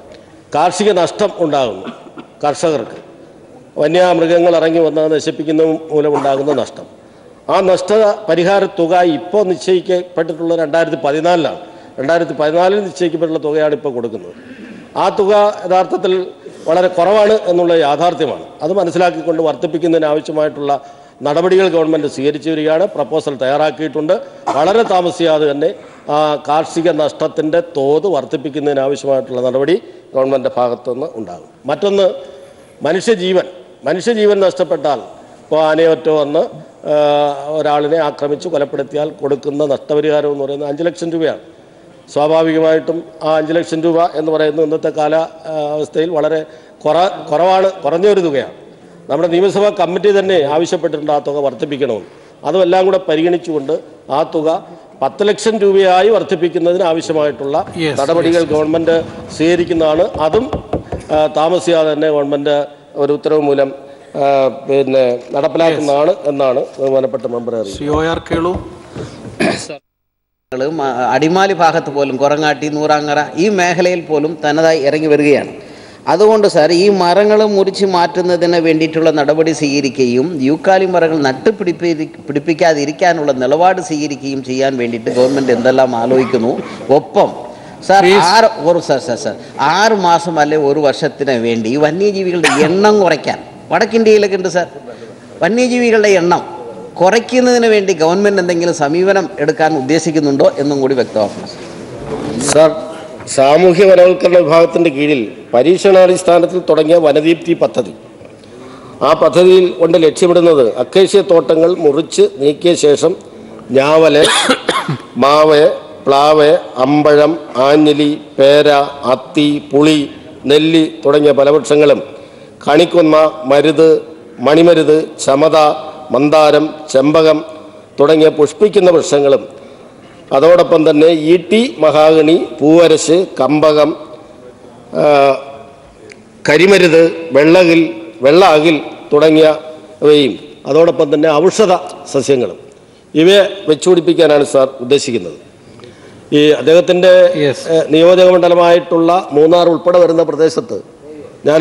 കാർഷിക നഷ്ടം ഉണ്ടാകുന്നു കർഷകർക്ക് വന്യമൃഗങ്ങൾ ഇറങ്ങി വന്ന് നശിപ്പിക്കുന്ന മൂലമുണ്ടാകുന്ന നഷ്ടം ആ നഷ്ട പരിഹാര തുക ഇപ്പോൾ നിശ്ചയിക്കപ്പെട്ടിട്ടുള്ള രണ്ടായിരത്തി പതിനാലിലാണ് രണ്ടായിരത്തി പതിനാലിൽ നിശ്ചയിക്കപ്പെട്ടുള്ള തുകയാണ് ഇപ്പോൾ കൊടുക്കുന്നത് ആ തുക യഥാർത്ഥത്തിൽ വളരെ കുറവാണ് എന്നുള്ള യാഥാർത്ഥ്യമാണ് അത് മനസ്സിലാക്കിക്കൊണ്ട് വർദ്ധിപ്പിക്കുന്നതിന് ആവശ്യമായിട്ടുള്ള നടപടികൾ ഗവൺമെൻറ് സ്വീകരിച്ചു വരികയാണ് പ്രപ്പോസൽ തയ്യാറാക്കിയിട്ടുണ്ട് വളരെ താമസിയാതെ തന്നെ ആ കാർഷിക നഷ്ടത്തിൻ്റെ തോത് വർദ്ധിപ്പിക്കുന്നതിന് ആവശ്യമായിട്ടുള്ള നടപടി ഗവൺമെൻറ് ഭാഗത്തുനിന്ന് ഉണ്ടാകും മറ്റൊന്ന് മനുഷ്യജീവൻ മനുഷ്യജീവൻ നഷ്ടപ്പെട്ടാൽ ഇപ്പോൾ ആനയൊറ്റ വന്ന് ആ, ഒരാളിനെ ആക്രമിച്ച് കൊലപ്പെടുത്തിയാൽ കൊടുക്കുന്ന നഷ്ടപരിഹാരം എന്ന് പറയുന്നത് അഞ്ച് ലക്ഷം രൂപയാണ് സ്വാഭാവികമായിട്ടും ആ അഞ്ച് ലക്ഷം രൂപ എന്ന് പറയുന്നത് ഇന്നത്തെ കാല ആ, അവസ്ഥയിൽ വളരെ കുറ കുറവാണ് കുറഞ്ഞ ഒരു തുകയാണ് നമ്മുടെ നിയമസഭാ കമ്മിറ്റി തന്നെ ആവശ്യപ്പെട്ടിട്ടുണ്ട് ആ തുക വർദ്ധിപ്പിക്കണമെന്ന് അതുമെല്ലാം കൂടെ പരിഗണിച്ചുകൊണ്ട് ആ തുക പത്ത് ലക്ഷം രൂപയായി വർദ്ധിപ്പിക്കുന്നതിന് ആവശ്യമായിട്ടുള്ള Yes, നടപടികൾ ഗവൺമെൻറ് സ്വീകരിക്കുന്നതാണ് അതും ആ, താമസിയാതെ തന്നെ ഗവൺമെൻറ് ഒരു ഉത്തരവ് മൂലം ആ, പിന്നെ നടപ്പിലാക്കുന്നതാണ് എന്നാണ് ബഹുമാനപ്പെട്ട മെമ്പർ അറിയിച്ചത് സി ഒ ആർ കേളു ളും, ആ, അടിമാലി ഭാഗത്ത് പോലും കുറങ്ങാട്ടി നൂറാങ്ങറ ഈ മേഖലയിൽ പോലും തനതായി ഇറങ്ങി വരികയാണ് അതുകൊണ്ട് സാർ ഈ മരങ്ങൾ മുറിച്ച് മാറ്റുന്നതിന് വേണ്ടിയിട്ടുള്ള നടപടി സ്വീകരിക്കുകയും യൂക്കാലി മരങ്ങൾ നട്ടുപിടിപ്പി പിടിപ്പിക്കാതിരിക്കാനുള്ള നിലപാട് സ്വീകരിക്കുകയും ചെയ്യാൻ വേണ്ടിയിട്ട് ഗവൺമെൻറ് എന്തെല്ലാം ആലോചിക്കുന്നു ഒപ്പം സാർ ആറ് ഒരു സാർ സാർ സാർ ആറ് മാസം അല്ലെ ഒരു വർഷത്തിന് വേണ്ടി ഈ വന്യജീവികളുടെ എണ്ണം കുറയ്ക്കാൻ വടക്കിന്ത്യയിലൊക്കെ ഉണ്ട് സാർ വന്യജീവികളുടെ എണ്ണം കുറയ്ക്കുന്നതിന് വേണ്ടി ഗവൺമെൻറ് എന്തെങ്കിലും സമീപനം എടുക്കാൻ ഉദ്ദേശിക്കുന്നുണ്ടോ എന്നും കൂടി വ്യക്തമാക്കണം സാർ സാമൂഹ്യ വനവൽക്കരണ വിഭാഗത്തിൻ്റെ കീഴിൽ പരീക്ഷണാടിസ്ഥാനത്തിൽ തുടങ്ങിയ വനദീപ്തി പദ്ധതി ആ പദ്ധതിയിൽ കൊണ്ട് ലക്ഷ്യമിടുന്നത് അക്കേഷ്യ തോട്ടങ്ങൾ മുറിച്ച് നീക്കിയ ശേഷം ഞാവല് മാവ് പ്ലാവ് അമ്പഴം ആഞ്ഞിലി പേര അത്തി പുളി നെല്ലി തുടങ്ങിയ പലവൃക്ഷങ്ങളും കണിക്കൊന്ന മരുത് മണിമരുത് ചമത മന്ദാരം ചെമ്പകം തുടങ്ങിയ പുഷ്പിക്കുന്ന വൃക്ഷങ്ങളും അതോടൊപ്പം തന്നെ ഈട്ടി മഹാഗണി പൂവരശ് കമ്പകം ആ, കരിമരുത് വെള്ളകിൽ വെള്ള അകിൽ തുടങ്ങിയവയും അതോടൊപ്പം തന്നെ ഔഷധ സസ്യങ്ങളും ഇവയെ വെച്ചുപിടിപ്പിക്കാനാണ് സാർ ഉദ്ദേശിക്കുന്നത് ഈ അദ്ദേഹത്തിൻ്റെ Yes. ഏഹ്, നിയോജക മണ്ഡലമായിട്ടുള്ള മൂന്നാർ ഉൾപ്പെടെ വരുന്ന പ്രദേശത്ത് ഞാൻ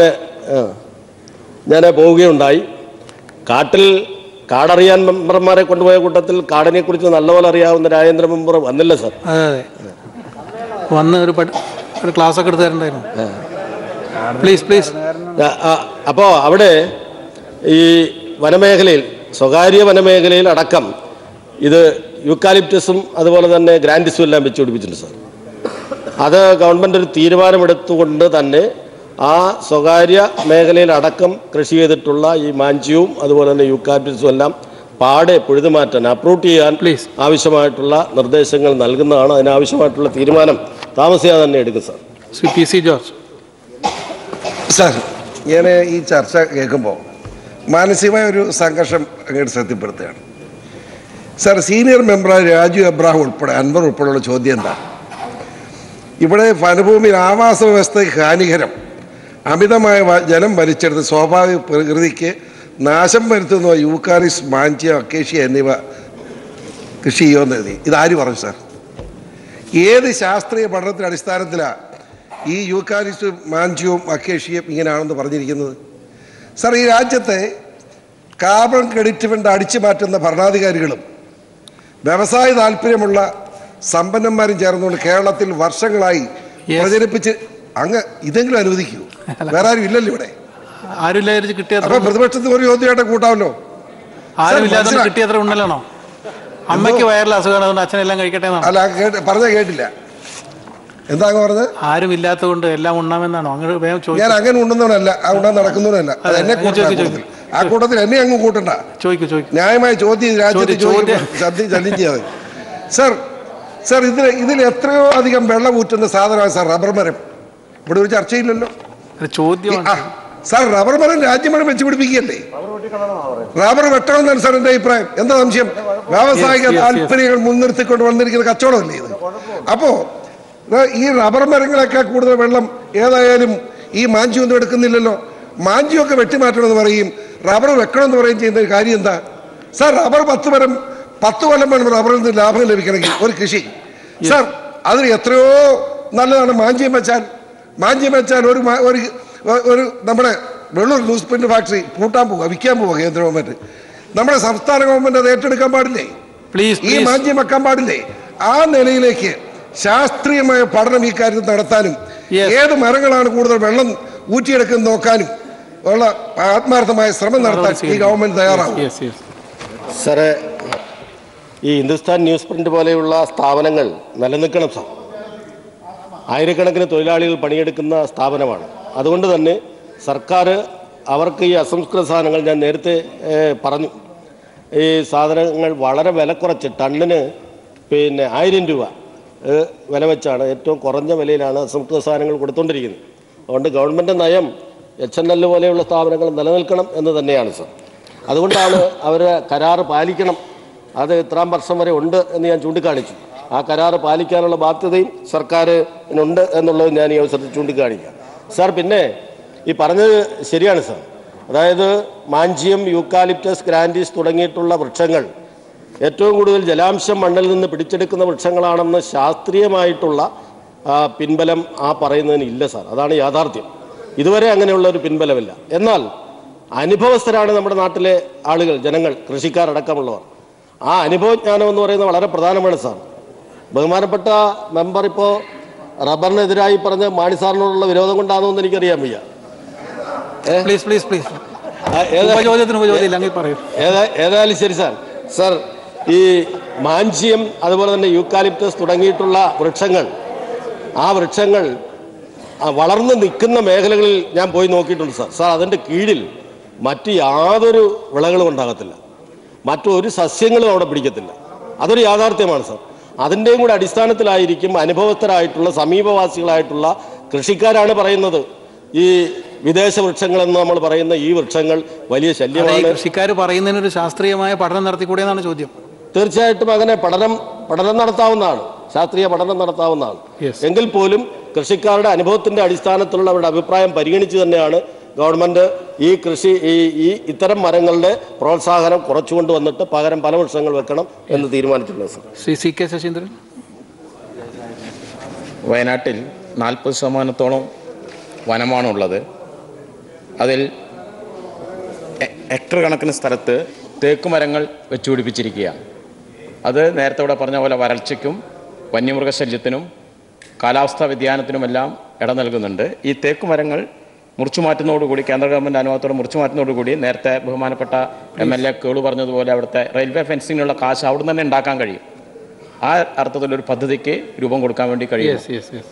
ഞാൻ പോവുകയുണ്ടായി കാട്ടിൽ കാടറിയാൻ മെമ്പർമാരെ കൊണ്ടുപോയ കൂട്ടത്തിൽ കാടിനെക്കുറിച്ച് നല്ലപോലെ അറിയാവുന്ന രാജേന്ദ്ര മെമ്പർ വന്നില്ല സാർ അതെ അതെ വന്ന് ഒരു പഠി- ഒരു ക്ലാസ് ഒക്കെ എടുത്ത് തരണ്ടായിരുന്നു പ്ലീസ് പ്ലീസ് അപ്പോൾ അവിടെ ഈ വനമേഖലയിൽ സ്വകാര്യ വനമേഖലയിൽ അടക്കം ഇത് യൂക്കാലിപ്റ്റസും അതുപോലെ തന്നെ ഗ്രാൻഡിസും എല്ലാം വെച്ച് പിടിപ്പിച്ചിട്ടുണ്ട് സാർ അത് ഗവൺമെൻറ് ഒരു തീരുമാനമെടുത്തുകൊണ്ട് തന്നെ ആ സ്വകാര്യ മേഖലയിൽ അടക്കം കൃഷി ചെയ്തിട്ടുള്ള ഈ മാഞ്ചിയും അതുപോലെ തന്നെ യൂക്കാലിപ്റ്റസും എല്ലാം പാടെ പൊഴുതുമാറ്റാൻ അപ്രൂവ് ചെയ്യാൻ Please. ആവശ്യമായിട്ടുള്ള നിർദ്ദേശങ്ങൾ നൽകുന്നതാണ് അതിനാവശ്യമായിട്ടുള്ള തീരുമാനം താമസിയാതെ തന്നെ എടുക്കും സാർ ശ്രീ പി സി ജോർജ് സാർ ഞാൻ ഈ ചർച്ച കേൾക്കുമ്പോൾ മാനസികമായ ഒരു സംഘർഷം അങ്ങോട്ട് ശ്രദ്ധപ്പെടുത്തുകയാണ് സാർ സീനിയർ മെമ്പറായ രാജു എബ്രാഹിം ഉൾപ്പെടെ അൻവർ ഉൾപ്പെടെയുള്ള ചോദ്യം എന്താ ഇവിടെ വനഭൂമിയിൽ ആവാസ വ്യവസ്ഥയ്ക്ക് ഹാനികരം അമിതമായ വ- ജലം വലിച്ചെടുത്ത് സ്വാഭാവിക പ്രകൃതിക്ക് നാശം വരുത്തുന്ന യൂക്കാറിസ് മാഞ്ചിയ അക്കേഷ്യ എന്നിവ കൃഷി ചെയ്യുമെന്ന് എഴുതി ഇതാര് പറഞ്ഞു സാർ ഏത് ശാസ്ത്രീയ പഠനത്തിന്റെ അടിസ്ഥാനത്തിലാണ് ഈ യൂക്കാലിസും മാഞ്ചിയും അക്കേഷ്യയും ഇങ്ങനെയാണെന്ന് പറഞ്ഞിരിക്കുന്നത് സാർ ഈ രാജ്യത്തെ കാർബൺ ക്രെഡിറ്റ് ഫണ്ട് അടിച്ചു മാറ്റുന്ന ഭരണാധികാരികളും വ്യവസായ താല്പര്യമുള്ള സമ്പന്നന്മാരും ചേർന്നുകൊണ്ട് കേരളത്തിൽ വർഷങ്ങളായി Yes. പ്രചരിപ്പിച്ച് അങ്ങ് ഇതെങ്കിലും അനുവദിക്കൂ വേറെ ആരും ഇല്ലല്ലോ ഇവിടെ ആരും ഇല്ലാതിരിച്ച് കിട്ടിയത്ര അപ്പൊ പ്രതിപക്ഷത്തിന് ഒരു ചോദ്യമായിട്ട് കൂട്ടാമല്ലോ ആരും ഇല്ലാതെ മനസ്സിലാ- കിട്ടിയത്ര ഉണ്ടല്ലോ അമ്മയ്ക്ക് വയറിൽ അസുഖമാണ് അതുകൊണ്ട് അച്ഛനെല്ലാം കഴിക്കട്ടെ എന്നാണ് അല്ല കേട്ട് പറഞ്ഞ കേട്ടില്ല എന്താ അങ്ങ് പറഞ്ഞത് ആരും ഇല്ലാത്തതുകൊണ്ട് എല്ലാം ഉണ്ണാമെന്നാണോ അങ്ങനെ വേഗം ഞാൻ ചോദിക്കും അങ്ങനെ ഉണ്ടെന്നവനല്ല ആ ഉണ്ണാൻ നടക്കുന്നവനല്ല അത് അതെ, എന്നെ ഞാൻ കൂട്ടണ്ട ആ ചോദിക്കും, കൂട്ടത്തിൽ. ആ കൂട്ടത്തിൽ എന്നെ അങ്ങ് കൂട്ടണ്ട ചോദിക്കൂ ചോദിക്കൂ ന്യായമായ ചോദ്യം ഈ രാജ്യത്ത് ചോദ്യം- ചോദിക്കുമ്പോൾ ശബ്ദം ചല്യം ചെയ്യാതെ സർ സർ ഇതിൽ ഇതിൽ എത്രയോ അധികം വെള്ളം ഊറ്റുന്ന സാധനമാണ് സാർ റബ്ബർ മരം ഇവിടെ ഒരു ചർച്ചയില്ലല്ലോ ഒരു ചോദ്യമാണ് ആ, സാർ റബ്ബർ മരം രാജ്യമരം വെച്ച് പിടിപ്പിക്കുകയല്ലേ റബ്ബർ വെട്ടണമെന്നാണ് സാർ എൻ്റെ അഭിപ്രായം എന്താ സംശയം വ്യാവസായിക Yes, yes, yes. താല്പര്യങ്ങൾ മുൻനിർത്തിക്കൊണ്ട് വന്നിരിക്കുന്ന കച്ചവടമല്ലേ ഇത് അപ്പോ ദാ ഈ റബ്ബർ മരങ്ങളൊക്കെ കൂടുതൽ വെള്ളം ഏതായാലും ഈ മാഞ്ചി ഒന്നും എടുക്കുന്നില്ലല്ലോ മാഞ്ചിയൊക്കെ വെട്ടിമാറ്റണമെന്ന് പറയും റബ്ബർ വെക്കണമെന്ന് പറയും ചെയ്യുന്ന ഒരു കാര്യം എന്താ സാർ റബ്ബർ പത്ത് മരം പത്ത് കൊല്ലം വേണം റബ്ബറിൽ നിന്ന് ലാഭം ലഭിക്കണമെങ്കിൽ ഒരു കൃഷി സാർ അതിന് എത്രയോ നല്ലതാണ് മാഞ്ചിയം വെച്ചാൽ മാഞ്ചിയം വെച്ചാൽ ഒരു മാ- ഒരു ഒരു നമ്മുടെ വെള്ളൂർ ന്യൂസ് പ്രിന്റ് ഫാക്ടറി പൂട്ടാൻ പോവുക വിൽക്കാൻ പോവുക കേന്ദ്ര ഗവൺമെന്റ് നമ്മുടെ സംസ്ഥാന ഗവൺമെന്റ് അത് ഏറ്റെടുക്കാൻ പാടില്ലേ പ്ലീസ് ഈ പ്ലീസ് മാഞ്ചിയം വെക്കാൻ പാടില്ലേ ആ നിലയിലേക്ക് ശാസ്ത്രീയമായ പഠനം ഈ കാര്യത്തിൽ നടത്താനും Yes. ഏത് മരങ്ങളാണ് കൂടുതൽ വെള്ളം ഊറ്റിയെടുക്കുന്നത് നോക്കാനും ഉള്ള ആത്മാർത്ഥമായ ശ്രമം നടത്താൻ ഈ ഗവൺമെന്റ് തയ്യാറാവും യെസ് യെസ് സാറേ ഈ ഹിന്ദുസ്ഥാൻ ന്യൂസ് പ്രിന്റ് പോലെയുള്ള സ്ഥാപനങ്ങൾ നിലനിൽക്കണം സാർ ആയിരക്കണക്കിന് തൊഴിലാളികൾ പണിയെടുക്കുന്ന സ്ഥാപനമാണ് അതുകൊണ്ട് തന്നെ സർക്കാർ അവർക്ക് ഈ അസംസ്കൃത സാധനങ്ങൾ ഞാൻ നേരത്തെ ഏഹ്, പറഞ്ഞു ഈ സാധനങ്ങൾ വളരെ വില കുറച്ച് ടണ്ണിന് പിന്നെ ആയിരം രൂപ ഏഹ്, വില വെച്ചാണ് ഏറ്റവും കുറഞ്ഞ വിലയിലാണ് അസംസ്കൃത സാധനങ്ങൾ കൊടുത്തുകൊണ്ടിരിക്കുന്നത് അതുകൊണ്ട് ഗവൺമെൻറ് നയം എച്ച് എൻ എൽ പോലെയുള്ള സ്ഥാപനങ്ങൾ നിലനിൽക്കണം എന്ന് തന്നെയാണ് സാർ അതുകൊണ്ടാണ് അവർ കരാറ് പാലിക്കണം അത് ഇത്രാം വർഷം വരെ ഉണ്ട് എന്ന് ഞാൻ ചൂണ്ടിക്കാണിച്ചു ആ കരാറ് പാലിക്കാനുള്ള ബാധ്യതയും സർക്കാരിനുണ്ട് എന്നുള്ളത് ഞാൻ ഈ അവസരത്തിൽ ചൂണ്ടിക്കാണിക്കാം സാർ പിന്നെ ഈ പറഞ്ഞത് ശരിയാണ് സാർ അതായത് മാഞ്ചിയം യൂക്കാലിപ്റ്റസ് ഗ്രാൻഡീസ് തുടങ്ങിയിട്ടുള്ള വൃക്ഷങ്ങൾ ഏറ്റവും കൂടുതൽ ജലാംശം മണ്ണിൽ നിന്ന് പിടിച്ചെടുക്കുന്ന വൃക്ഷങ്ങളാണെന്ന് ശാസ്ത്രീയമായിട്ടുള്ള ആ, പിൻബലം ആ പറയുന്നതിന് ഇല്ല സാർ അതാണ് യാഥാർത്ഥ്യം ഇതുവരെ അങ്ങനെയുള്ള ഒരു പിൻബലമില്ല എന്നാൽ അനുഭവസ്ഥരാണ് നമ്മുടെ നാട്ടിലെ ആളുകൾ ജനങ്ങൾ കൃഷിക്കാരടക്കമുള്ളവർ ആ അനുഭവജ്ഞാനം എന്ന് പറയുന്നത് വളരെ പ്രധാനമാണ് സാർ ബഹുമാനപ്പെട്ട മെമ്പർ ഇപ്പോൾ റബ്ബറിനെതിരായി പറഞ്ഞ മാണി സാറിനോടുള്ള വിരോധം കൊണ്ടാണോ എന്ന് എനിക്കറിയാൻ വയ്യ പ്ലീസ് പ്ലീസ് പ്ലീസ് ആ, ഏതാ- ഉപചോദ്യത്തിന് ഉപചോദ്യം ഇല്ലെങ്കിൽ പറയൂ ഏതാ- ഏതായാലും ശരി സാർ സാർ ഈ മാഞ്ചിയം അതുപോലെ തന്നെ യൂക്കാലിപ്റ്റസ് തുടങ്ങിയിട്ടുള്ള വൃക്ഷങ്ങൾ ആ വൃക്ഷങ്ങൾ ആ വളർന്ന് നിൽക്കുന്ന മേഖലകളിൽ ഞാൻ പോയി നോക്കിയിട്ടുണ്ട് സാർ സാർ അതിൻ്റെ കീഴിൽ മറ്റ് യാതൊരു വിളകളും ഉണ്ടാകത്തില്ല മറ്റൊരു സസ്യങ്ങളും അവിടെ പിടിക്കത്തില്ല അതൊരു യാഥാർത്ഥ്യമാണ് സാർ അതിൻ്റെയും കൂടെ അടിസ്ഥാനത്തിലായിരിക്കും അനുഭവസ്ഥരായിട്ടുള്ള സമീപവാസികളായിട്ടുള്ള കൃഷിക്കാരാണ് പറയുന്നത് ഈ വിദേശ വൃക്ഷങ്ങളെന്ന് നമ്മൾ പറയുന്ന ഈ വൃക്ഷങ്ങൾ വലിയ അതെ, ഈ ശല്യമാണ് കൃഷിക്കാർ പറയുന്നതിനൊരു ശാസ്ത്രീയമായ പഠനം നടത്തിക്കൂടെ എന്നാണ് ചോദ്യം തീർച്ചയായിട്ടും അങ്ങനെ പഠനം പഠനം നടത്താവുന്നതാണ് ശാസ്ത്രീയ പഠനം നടത്താവുന്നതാണ് Yes. എങ്കിൽ പോലും കൃഷിക്കാരുടെ അനുഭവത്തിന്റെ അടിസ്ഥാനത്തിലുള്ള അവരുടെ അഭിപ്രായം പരിഗണിച്ച് തന്നെയാണ് ഗവൺമെൻറ് ഈ കൃഷി ഈ ഈ ഇത്തരം മരങ്ങളുടെ പ്രോത്സാഹനം കുറച്ചുകൊണ്ട് വന്നിട്ട് പകരം പല വൃക്ഷങ്ങൾ വെക്കണം എന്ന് തീരുമാനിച്ചിട്ടുള്ളത് സർ ശ്രീ സി കെ ശശീന്ദ്രൻ വയനാട്ടിൽ നാൽപ്പത് ശതമാനത്തോളം വനമാണുള്ളത് അതിൽ എ- ഹെക്ടർ കണക്കിന് സ്ഥലത്ത് തേക്ക് മരങ്ങൾ വെച്ചുപിടിപ്പിച്ചിരിക്കുകയാണ് അത് നേരത്തെ ഇവിടെ പറഞ്ഞ പോലെ വരൾച്ചയ്ക്കും വന്യമൃഗശല്യത്തിനും കാലാവസ്ഥാ വ്യതിയാനത്തിനുമെല്ലാം ഇട നൽകുന്നുണ്ട് ഈ തേക്ക് മരങ്ങൾ മുറിച്ചു മാറ്റുന്നതോടുകൂടി കേന്ദ്ര ഗവൺമെൻറ് അനുഭവത്തോടെ മുറിച്ചു മാറ്റുന്നതോടുകൂടി നേരത്തെ ബഹുമാനപ്പെട്ട എം എൽ എ കേളു പറഞ്ഞതുപോലെ അവിടുത്തെ റെയിൽവേ ഫെൻസിങ്ങിനുള്ള കാശ് അവിടെ തന്നെ ഉണ്ടാക്കാൻ കഴിയും ആ അർത്ഥത്തിലൊരു പദ്ധതിക്ക് രൂപം കൊടുക്കാൻ വേണ്ടി കഴിയും യെസ് യെസ് യെസ്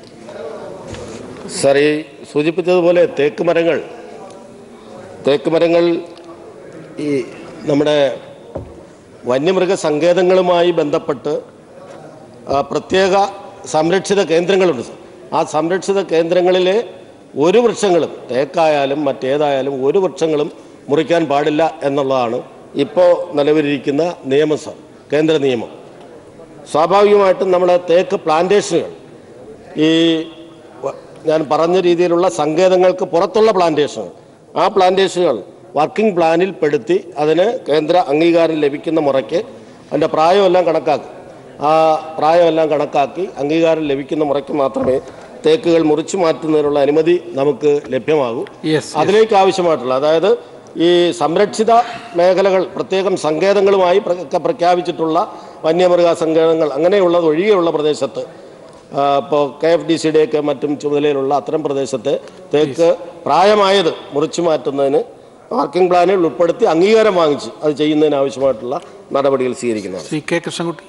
സാർ ഈ സൂചിപ്പിച്ചതുപോലെ തേക്ക് മരങ്ങൾ തേക്ക് മരങ്ങൾ ഈ നമ്മുടെ വന്യമൃഗ സങ്കേതങ്ങളുമായി ബന്ധപ്പെട്ട് ആ, പ്രത്യേക സംരക്ഷിത കേന്ദ്രങ്ങളുണ്ട് സാർ ആ സംരക്ഷിത കേന്ദ്രങ്ങളിലെ ഒരു വൃക്ഷങ്ങളും തേക്കായാലും മറ്റേതായാലും ഒരു വൃക്ഷങ്ങളും മുറിക്കാൻ പാടില്ല എന്നുള്ളതാണ് ഇപ്പോൾ നിലവിലിരിക്കുന്ന നിയമം സാർ കേന്ദ്ര നിയമം സ്വാഭാവികമായിട്ടും നമ്മുടെ തേക്ക് പ്ലാന്റേഷനുകൾ ഈ വ- ഞാൻ പറഞ്ഞ രീതിയിലുള്ള സങ്കേതങ്ങൾക്ക് പുറത്തുള്ള പ്ലാന്റേഷനുകൾ ആ പ്ലാന്റേഷനുകൾ വർക്കിംഗ് പ്ലാനിൽ പെടുത്തി അതിന് കേന്ദ്ര അംഗീകാരം ലഭിക്കുന്ന മുറയ്ക്ക് അതിൻ്റെ പ്രായമെല്ലാം കണക്കാക്കും ആ പ്രായമെല്ലാം കണക്കാക്കി അംഗീകാരം ലഭിക്കുന്ന മുറയ്ക്ക് മാത്രമേ തേക്കുകൾ മുറിച്ചു മാറ്റുന്നതിനുള്ള അനുമതി നമുക്ക് ലഭ്യമാകൂ യെസ് അതിലേക്ക് ആവശ്യമായിട്ടുള്ള അതായത് ഈ സംരക്ഷിത മേഖലകൾ പ്രത്യേകം സങ്കേതങ്ങളുമായി പ്ര- ഒക്കെ പ്രഖ്യാപിച്ചിട്ടുള്ള വന്യമൃഗ സങ്കേതങ്ങൾ അങ്ങനെയുള്ളത് ഒഴികെയുള്ള പ്രദേശത്ത് ഇപ്പോൾ കെ എഫ് ഡി സിയുടെയൊക്കെ മറ്റും ചുമതലയിലുള്ള അത്തരം പ്രദേശത്തെ തേക്ക് പ്രായമായത് മുറിച്ചു മാറ്റുന്നതിന് വർക്കിംഗ് പ്ലാനിൽ ഉൾപ്പെടുത്തി അംഗീകാരം വാങ്ങിച്ച് അത് ചെയ്യുന്നതിന് ആവശ്യമായിട്ടുള്ള നടപടികൾ സ്വീകരിക്കുന്നതാണ് ശ്രീ കെ കൃഷ്ണൻകുട്ടി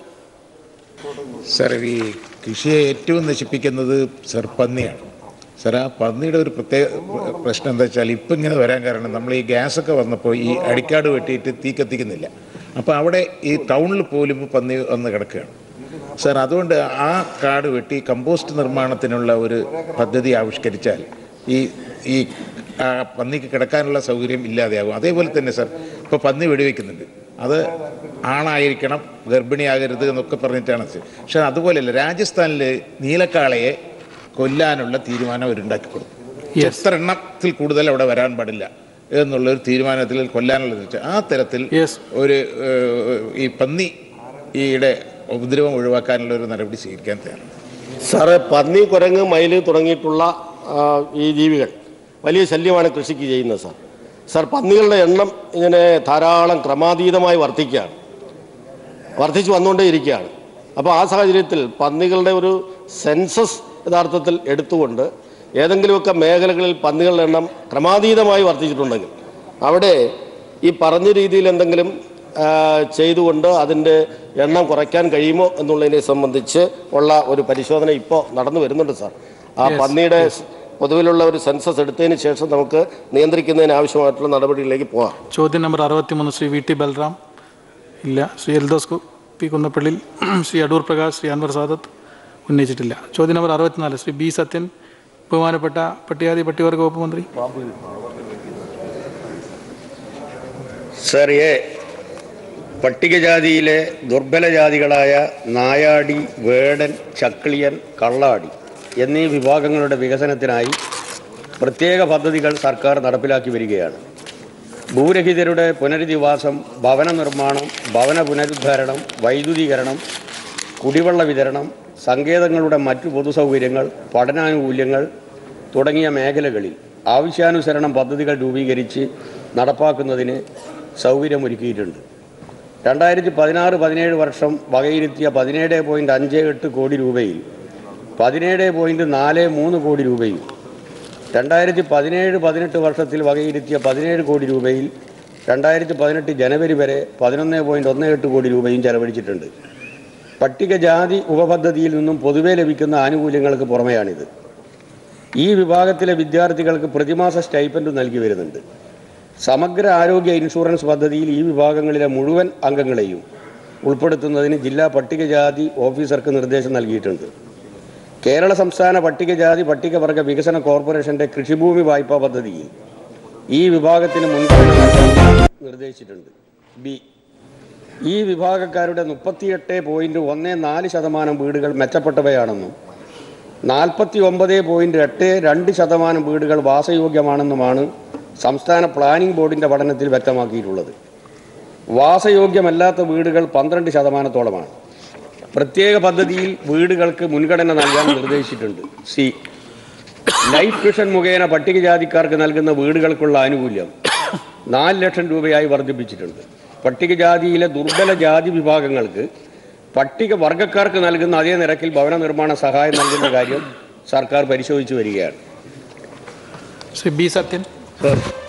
സാർ ഈ കൃഷിയെ ഏറ്റവും നശിപ്പിക്കുന്നത് സാർ പന്നിയാണ് സാർ ആ പന്നിയുടെ ഒരു പ്രത്യേക പ്രശ്നം എന്താ വെച്ചാൽ ഇപ്പം ഇങ്ങനെ വരാൻ കാരണം നമ്മൾ ഈ ഗ്യാസൊക്കെ വന്നപ്പോൾ ഈ അടിക്കാട് വെട്ടിയിട്ട് തീ കത്തിക്കുന്നില്ല അപ്പോൾ അവിടെ ഈ ടൗണിൽ പോലും ഇപ്പോൾ പന്നി വന്ന് കിടക്കുകയാണ് സാർ അതുകൊണ്ട് ആ കാട് വെട്ടി കമ്പോസ്റ്റ് നിർമ്മാണത്തിനുള്ള ഒരു പദ്ധതി ആവിഷ്കരിച്ചാൽ ഈ ഈ ആ പന്നിക്ക് കിടക്കാനുള്ള സൗകര്യം ഇല്ലാതെയാകും അതേപോലെ തന്നെ സാർ ഇപ്പോൾ പന്നി വെടിവെക്കുന്നുണ്ട് അത് ആണായിരിക്കണം ഗർഭിണിയാകരുത് എന്നൊക്കെ പറഞ്ഞിട്ടാണ് ഇത്. പക്ഷെ അതുപോലെയല്ല രാജസ്ഥാനിൽ നീലക്കാളയെ കൊല്ലാനുള്ള തീരുമാനം അവരുണ്ടാക്കി കൊടുത്തു എത്ര എണ്ണത്തിൽ കൂടുതൽ അവിടെ വരാൻ പാടില്ല എന്നുള്ളൊരു തീരുമാനത്തിൽ കൊല്ലാനുള്ളത് വെച്ചാൽ ആ തരത്തിൽ ഒരു ഏഹ്, ഈ പന്നി ഈയുടെ ഉപദ്രവം ഒഴിവാക്കാനുള്ള ഒരു നടപടി സ്വീകരിക്കാൻ തയ്യാറാണ് സാറ് പന്നി കുരങ്ങ് മയിൽ തുടങ്ങിയിട്ടുള്ള ആ, ഈ ജീവികൾ വലിയ ശല്യമാണ് കൃഷിക്ക് ചെയ്യുന്നത് സാർ സാർ പന്നികളുടെ എണ്ണം ഇങ്ങനെ ധാരാളം ക്രമാതീതമായി വർദ്ധിക്കുകയാണ് വർദ്ധിച്ചു വന്നുകൊണ്ടേ ഇരിക്കുകയാണ് അപ്പോൾ ആ സാഹചര്യത്തിൽ പന്നികളുടെ ഒരു സെൻസസ് യഥാർത്ഥത്തിൽ എടുത്തുകൊണ്ട് ഏതെങ്കിലുമൊക്കെ മേഖലകളിൽ പന്നികളുടെ എണ്ണം ക്രമാതീതമായി വർദ്ധിച്ചിട്ടുണ്ടെങ്കിൽ അവിടെ ഈ പറഞ്ഞ രീതിയിൽ എന്തെങ്കിലും ആ, ചെയ്തുകൊണ്ട് അതിൻ്റെ എണ്ണം കുറയ്ക്കാൻ കഴിയുമോ എന്നുള്ളതിനെ സംബന്ധിച്ച് ഉള്ള ഒരു പരിശോധന ഇപ്പോൾ നടന്നു വരുന്നുണ്ട് സാർ ആ Yes, പന്നിയുടെ പൊതുവിലുള്ള ഒരു സെൻസസ് എടുത്തതിന് ശേഷം നമുക്ക് നിയന്ത്രിക്കുന്നതിന് ആവശ്യമായിട്ടുള്ള നടപടികളിലേക്ക് പോകാം ചോദ്യം നമ്പർ അറുപത്തിമൂന്ന് ശ്രീ വി ടി ബൽറാം ഇല്ല ശ്രീ എൽദോസ് കു- പി കുന്നപ്പള്ളിൽ ശ്രീ അടൂർ പ്രകാശ് ശ്രീ അൻവർ സാദത്ത് ഉന്നയിച്ചിട്ടില്ല ചോദ്യം നമ്പർ അറുപത്തിനാല് ശ്രീ ബി സത്യൻ ബഹുമാനപ്പെട്ട പട്ടികാതി പട്ടികവർഗ വകുപ്പ് മന്ത്രി സർ എ പട്ടികജാതിയിലെ ദുർബല ജാതികളായ നായാടി വേടൻ ചക്കിളിയൻ കള്ളാടി എന്നീ വിഭാഗങ്ങളുടെ വികസനത്തിനായി പ്രത്യേക പദ്ധതികൾ സർക്കാർ നടപ്പിലാക്കി വരികയാണ് ഭൂരഹിതരുടെ പുനരധിവാസം ഭവന നിർമ്മാണം ഭവന പുനരുദ്ധാരണം വൈദ്യുതീകരണം കുടിവെള്ള വിതരണം സങ്കേതങ്ങളുടെ മറ്റു പൊതുസൗകര്യങ്ങൾ പഠനാനുകൂല്യങ്ങൾ തുടങ്ങിയ മേഖലകളിൽ ആവശ്യാനുസരണം പദ്ധതികൾ രൂപീകരിച്ച് നടപ്പാക്കുന്നതിന് സൗകര്യമൊരുക്കിയിട്ടുണ്ട് രണ്ടായിരത്തി പതിനാറ് പതിനേഴ് വർഷം വകയിരുത്തിയ പതിനേഴ് പോയിൻറ്റ് അഞ്ച് എട്ട് കോടി രൂപയിൽ പതിനേഴ് പോയിൻറ്റ് നാല് മൂന്ന് കോടി രൂപയും രണ്ടായിരത്തി പതിനേഴ് പതിനെട്ട് വർഷത്തിൽ വകയിരുത്തിയ പതിനേഴ് കോടി രൂപയിൽ രണ്ടായിരത്തി പതിനെട്ട് ജനുവരി വരെ പതിനൊന്ന് പോയിൻറ്റ് ഒന്ന് എട്ട് കോടി രൂപയും ചെലവഴിച്ചിട്ടുണ്ട് പട്ടികജാതി ഉപപദ്ധതിയിൽ നിന്നും പൊതുവെ ലഭിക്കുന്ന ആനുകൂല്യങ്ങൾക്ക് പുറമെയാണിത് ഈ വിഭാഗത്തിലെ വിദ്യാർത്ഥികൾക്ക് പ്രതിമാസ സ്റ്റൈപ്പൻഡ് നൽകി വരുന്നുണ്ട് സമഗ്ര ആരോഗ്യ ഇൻഷുറൻസ് പദ്ധതിയിൽ ഈ വിഭാഗങ്ങളിലെ മുഴുവൻ അംഗങ്ങളെയും ഉൾപ്പെടുത്തുന്നതിന് ജില്ലാ പട്ടികജാതി ഓഫീസർക്ക് നിർദ്ദേശം നൽകിയിട്ടുണ്ട് കേരള സംസ്ഥാന പട്ടികജാതി പട്ടികവർഗ വികസന കോർപ്പറേഷന്റെ കൃഷിഭൂമി വായ്പാ പദ്ധതിയിൽ ഈ വിഭാഗത്തിന് മുൻഗണന നൽകാൻ നിർദ്ദേശിച്ചിട്ടുണ്ട് ബി ഈ വിഭാഗക്കാരുടെ മുപ്പത്തിയെട്ട് പോയിന്റ് ഒന്ന് നാല് ശതമാനം വീടുകൾ മെച്ചപ്പെട്ടവയാണെന്നും നാൽപ്പത്തി ഒമ്പത് പോയിൻറ്റ് എട്ട് രണ്ട് ശതമാനം വീടുകൾ വാസയോഗ്യമാണെന്നുമാണ് സംസ്ഥാന പ്ലാനിംഗ് ബോർഡിൻ്റെ പഠനത്തിൽ വ്യക്തമാക്കിയിട്ടുള്ളത് വാസയോഗ്യമല്ലാത്ത വീടുകൾ പന്ത്രണ്ട് ശതമാനത്തോളമാണ് പ്രത്യേക പദ്ധതിയിൽ വീടുകൾക്ക് മുൻഗണന നൽകാൻ നിർദ്ദേശിച്ചിട്ടുണ്ട് സി ലൈഫ് മിഷൻ മുഖേന പട്ടികജാതിക്കാർക്ക് നൽകുന്ന വീടുകൾക്കുള്ള ആനുകൂല്യം നാല് ലക്ഷം രൂപയായി വർദ്ധിപ്പിച്ചിട്ടുണ്ട് പട്ടികജാതിയിലെ ദുർബല ജാതി വിഭാഗങ്ങൾക്ക് പട്ടിക വർഗക്കാർക്ക് നൽകുന്ന അതേ നിരക്കിൽ ഭവന നിർമ്മാണ സഹായം നൽകുന്ന കാര്യം സർക്കാർ പരിശോധിച്ചു വരികയാണ് ശ്രീ ബി സത്യൻ സർ